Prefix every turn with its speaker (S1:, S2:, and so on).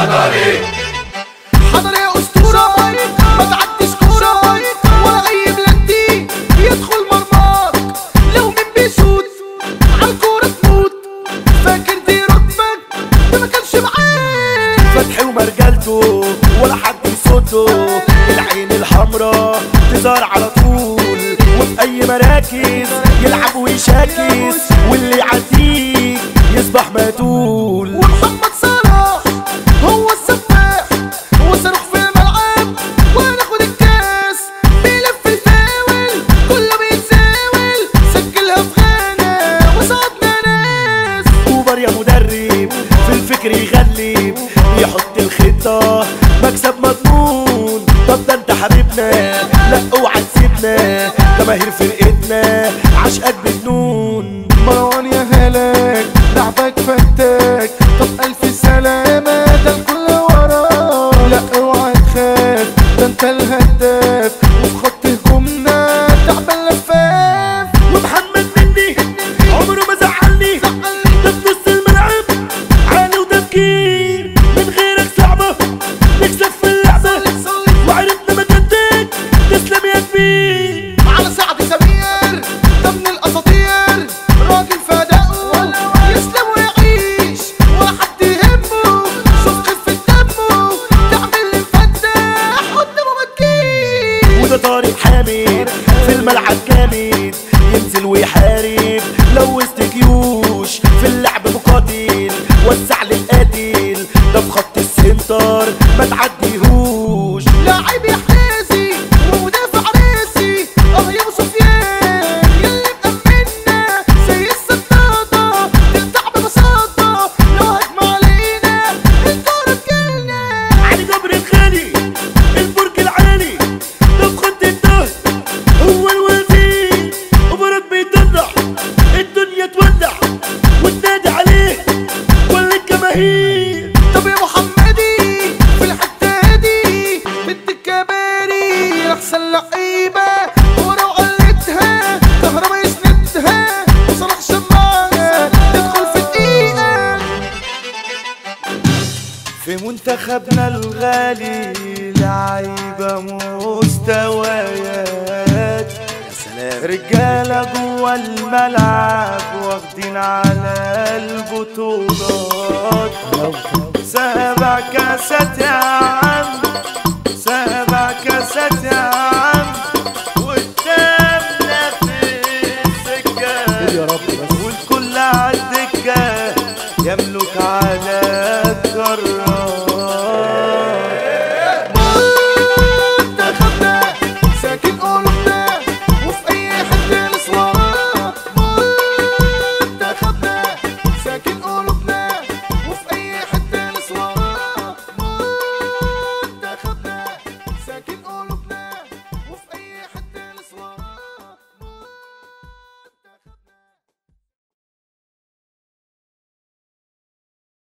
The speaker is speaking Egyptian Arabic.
S1: حضري
S2: حضر يا اسطوره ما تعديش كوره ولا اي بلانتي يدخل مرماك لو مين بيشوت عالكوره تموت فاكر دي رتبك ده ما كانش معاك
S3: فتحي ومرجلته ولا حد يصده العين الحمراء تظهر على طول وفي اي مراكز يلعب ويشاكس واللي يعديك يصبح متول
S2: ومحمد صلاح هو السفاح هو صاروخ في الملعب وهناخد الكاس بيلف الفاول كله بيتساول سجلها في غانا وصعدنا ناس
S3: كوبر يا مدرب في الفكر يغلب يحط الخطة مكسب مضمون طب ده انت حبيبنا لا اوعى تسيبنا جماهير فرقتنا عشقك بجنون
S2: مروان يا هلاك لعبك فتاك طب ألف سلامة ده الكل وراك لا اوعى تخاف ده انت الهداف وفي خط هجومنا تعبان لفاف
S3: ومحمد مني عمره ما زعلني ده في نص الملعب عالي وتفكير من غيرك صعبة نكسب في اللعبة وعرفنا مكانتك تسلم يا كبير
S2: على سعد سمير ده من الاساطير راجل فداؤه يسلم ويعيش ولا حد يهمه شوف خفة دمه تعمل لي مفتاح قدامه ما تجيش
S3: وده طارق حامد في الملعب جامد ينزل ويحارب لو وسط جيوش في اللعب مقاتل وسع للقاتل ده في خط السنتر ما تعديهوش
S2: لاعب يحرزي ومدافع راسي اه يا ابو سفيان يلي مأمنا زي السدادة تقطع ببساطة لو هجم علينا الكورة تجيلنا
S3: علي جبر الغالي البرج العالي ده في خط الظهر هو الوزير وبرد بيطلع الدنيا تولع وتنادي عليه كل الجماهير
S2: طب يا محمدي في الحتة دي بنت الكباري احسن لعيبة كورة وقلتها كهربا يسندها وصلاح شماعة تدخل في دقيقة
S3: في منتخبنا الغالي لعيبة مستويات يا سلام رجالة جوا الملعب واخدين على البطولات سبع كاسات يا عم سبع كاسات يا عم قدامنا في السكة يا رب والكل عالدكة يملك على الكرة